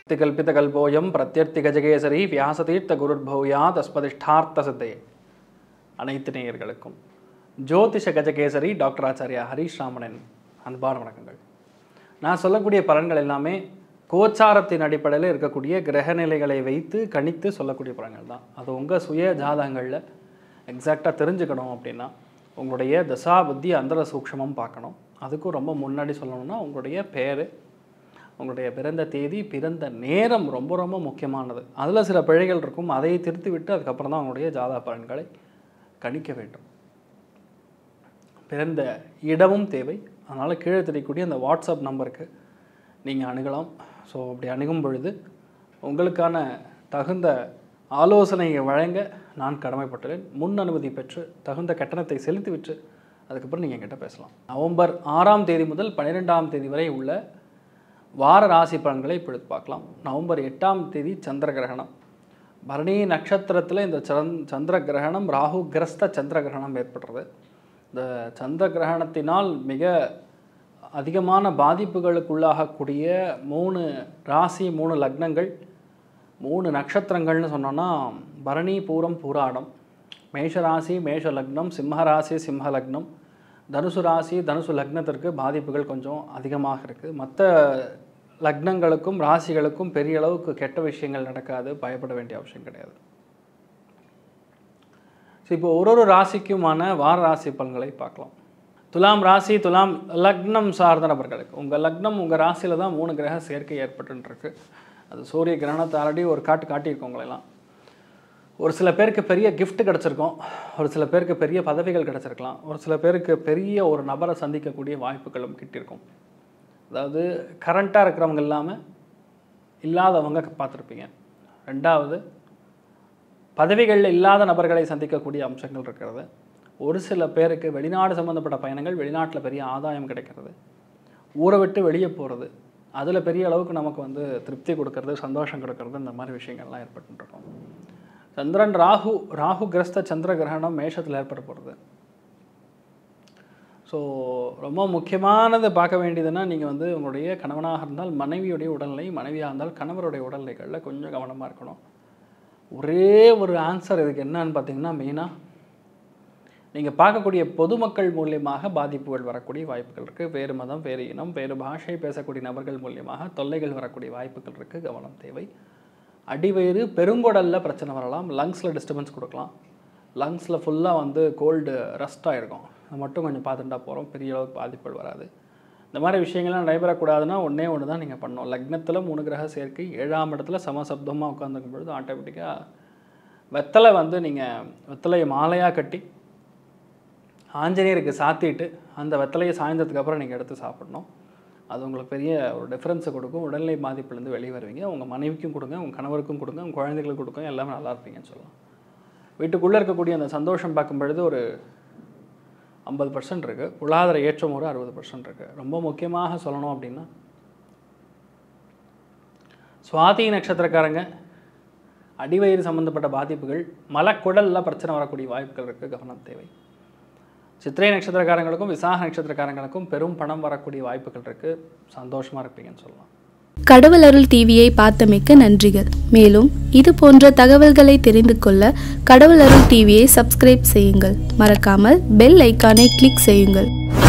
கல்பிதகல்போயம் பிரத்யர்த்தி கஜகேசரி வியாசதீர்த்த குருர்பௌயா தஸ்மதிஷ்டார்த்த சித்தையே அனைத்து நேயர்களுக்கும் ஜோதிஷ கஜகேசரி டாக்டர் ஆச்சாரியா ஹரீஷ் ராமனின் அன்பான வணக்கங்கள் நான் சொல்லக்கூடிய பலன்கள் எல்லாமே கோச்சாரத்தின் அடிப்படையில் இருக்கக்கூடிய கிரகநிலைகளை வைத்து கணித்து சொல்லக்கூடிய பலன்கள் தான் அது உங்கள் சுய ஜாதகங்களில் எக்ஸாக்டாக தெரிஞ்சுக்கணும் அப்படின்னா உங்களுடைய தசா புத்தி அந்தர சூக்ஷமம் பார்க்கணும் அதுக்கும் ரொம்ப முன்னாடி சொல்லணும்னா உங்களுடைய பேர் உங்களுடைய பிறந்த தேதி பிறந்த நேரம் ரொம்ப ரொம்ப முக்கியமானது அதில் சில பிழைகள் இருக்கும் அதை திருத்தி விட்டு அதுக்கப்புறம் தான் உங்களுடைய ஜாதக பலன்களை கணிக்க வேண்டும் பிறந்த இடமும் தேவை அதனால் கீழே தெரியக்கூடிய அந்த வாட்ஸ்அப் நம்பருக்கு நீங்கள் அணுகலாம் ஸோ அப்படி அணுகும் பொழுது உங்களுக்கான தகுந்த ஆலோசனையை வழங்க நான் கடமைப்பட்டுள்ளேன் முன் அனுமதி பெற்று தகுந்த கட்டணத்தை செலுத்திவிட்டு அதுக்கப்புறம் நீங்கள் என்கிட்ட பேசலாம் நவம்பர் ஆறாம் தேதி முதல் பன்னிரெண்டாம் தேதி வரை உள்ள வார ராசி பலன்களை இப்பொழுது பார்க்கலாம் நவம்பர் எட்டாம் தேதி சந்திர கிரகணம் பரணி நட்சத்திரத்தில் இந்த சந்த் சந்திர கிரகணம் ராகு கிரஸ்த சந்திர கிரகணம் ஏற்படுறது இந்த சந்திர கிரகணத்தினால் மிக அதிகமான பாதிப்புகளுக்குள்ளாகக்கூடிய மூணு ராசி மூணு லக்னங்கள் மூணு நட்சத்திரங்கள்னு சொன்னோன்னா பரணி பூரம் பூராடம் மேஷ ராசி மேஷ லக்னம் சிம்ம ராசி சிம்ம லக்னம் தனுசு ராசி தனுசு லக்னத்திற்கு பாதிப்புகள் கொஞ்சம் அதிகமாக இருக்குது மற்ற லக்னங்களுக்கும் ராசிகளுக்கும் பெரிய அளவுக்கு கெட்ட விஷயங்கள் நடக்காது பயப்பட வேண்டிய அவசியம் கிடையாது ஸோ இப்போ ஒரு ஒரு ராசிக்குமான வார ராசி பலன்களை பார்க்கலாம் துலாம் ராசி துலாம் லக்னம் சார்ந்த நபர்களுக்கு உங்கள் லக்னம் உங்கள் ராசியில் தான் மூணு கிரக சேர்க்கை ஏற்பட்டுருக்கு அது சூரிய கிரகணத்தை ஆல்ரெடி ஒரு காட்டு காட்டியிருக்கோம் உங்களெல்லாம் ஒரு சில பேருக்கு பெரிய gift கிடச்சிருக்கும் ஒரு சில பேருக்கு பெரிய பதவிகள் கிடச்சிருக்கலாம் ஒரு சில பேருக்கு பெரிய ஒரு நபரை சந்திக்கக்கூடிய வாய்ப்புகளும் கிட்டிருக்கும் அதாவது கரண்ட்டாக இருக்கிறவங்க இல்லாமல் இல்லாதவங்க பார்த்துருப்பீங்க ரெண்டாவது பதவிகளில் இல்லாத நபர்களை சந்திக்கக்கூடிய அம்சங்கள் இருக்கிறது ஒரு சில பேருக்கு வெளிநாடு சம்மந்தப்பட்ட பயணங்கள் வெளிநாட்டில் பெரிய ஆதாயம் கிடைக்கிறது ஊரை விட்டு வெளியே போகிறது அதில் பெரிய அளவுக்கு நமக்கு வந்து திருப்தி கொடுக்கறது சந்தோஷம் கொடுக்கறது இந்த மாதிரி விஷயங்கள்லாம் ஏற்பட்டுருக்கும் சந்திரன் ராகு ராகு கிரஸ்த சந்திர கிரகணம் மேஷத்தில் ஏற்பட போகிறது ஸோ ரொம்ப முக்கியமானது பார்க்க வேண்டியதுன்னா நீங்கள் வந்து உங்களுடைய கணவனாக இருந்தால் மனைவியுடைய உடல்நிலை மனைவியாக இருந்தால் கணவருடைய உடல்நிலைகளில் கொஞ்சம் கவனமாக இருக்கணும் ஒரே ஒரு ஆன்சர் இதுக்கு என்னன்னு பார்த்தீங்கன்னா மெயினாக நீங்கள் பார்க்கக்கூடிய பொதுமக்கள் மூலியமாக பாதிப்புகள் வரக்கூடிய வாய்ப்புகள் இருக்குது வேறு மதம் வேறு இனம் வேறு பாஷை பேசக்கூடிய நபர்கள் மூலியமாக தொல்லைகள் வரக்கூடிய வாய்ப்புகள் இருக்குது கவனம் தேவை அடிவயிறு பெருங்குடலில் பிரச்சனை வரலாம் லங்ஸில் டிஸ்டர்பன்ஸ் கொடுக்கலாம் லங்ஸில் ஃபுல்லாக வந்து கோல்டு ரஸ்ட் ஆகிருக்கும் அது மட்டும் கொஞ்சம் பார்த்துட்டா போகிறோம் பெரிய அளவுக்கு பாதிப்புகள் வராது இந்த மாதிரி விஷயங்கள்லாம் நடைபெறக்கூடாதுன்னா ஒன்றே ஒன்று தான் நீங்கள் பண்ணணும் லக்னத்தில் மூணு கிரக சேர்க்கை ஏழாம் இடத்துல சமசப்தமாக உட்காந்துக்கும் பொழுது ஆட்டோமேட்டிக்காக வெத்தலை வந்து நீங்கள் வெத்தலையை மாலையாக கட்டி ஆஞ்சநேயருக்கு சாத்திட்டு அந்த வெத்தலையை சாய்ந்ததுக்கு அப்புறம் நீங்கள் எடுத்து சாப்பிடணும் அது உங்களுக்கு பெரிய ஒரு டிஃப்ரென்ஸை கொடுக்கும் உடல்நிலை பாதிப்புலேருந்து வெளியே வருவீங்க உங்கள் மனைவிக்கும் கொடுங்க உங்கள் கணவருக்கும் கொடுங்க உங்கள் குழந்தைகளுக்கு கொடுங்க எல்லாமே நல்லா இருப்பீங்கன்னு சொல்லலாம் வீட்டுக்குள்ளே இருக்கக்கூடிய அந்த சந்தோஷம் பார்க்கும் பொழுது ஒரு ஐம்பது பர்சன்ட் இருக்குது பொருளாதார ஏற்றம் ஒரு அறுபது பர்சன்ட் இருக்குது ரொம்ப முக்கியமாக சொல்லணும் அப்படின்னா சுவாதி நட்சத்திரக்காரங்க அடிவயிறு சம்மந்தப்பட்ட பாதிப்புகள் மலக்குடலில் பிரச்சனை வரக்கூடிய வாய்ப்புகள் இருக்குது கவனம் தேவை சித்திரை நட்சத்திரக்காரங்களுக்கும் விசாக நட்சத்திரக்காரங்களுக்கும் பெரும் பணம் வரக்கூடிய வாய்ப்புகள் இருக்குது சந்தோஷமாக இருப்பீங்கன்னு சொல்லலாம் கடவுள் அருள் டிவியை பார்த்தமைக்க நன்றிகள் மேலும் இது போன்ற தகவல்களை தெரிந்து கொள்ள கடவுள் அருள் டிவியை சப்ஸ்கிரைப் செய்யுங்கள் மறக்காமல் பெல் ஐக்கானை கிளிக் செய்யுங்கள்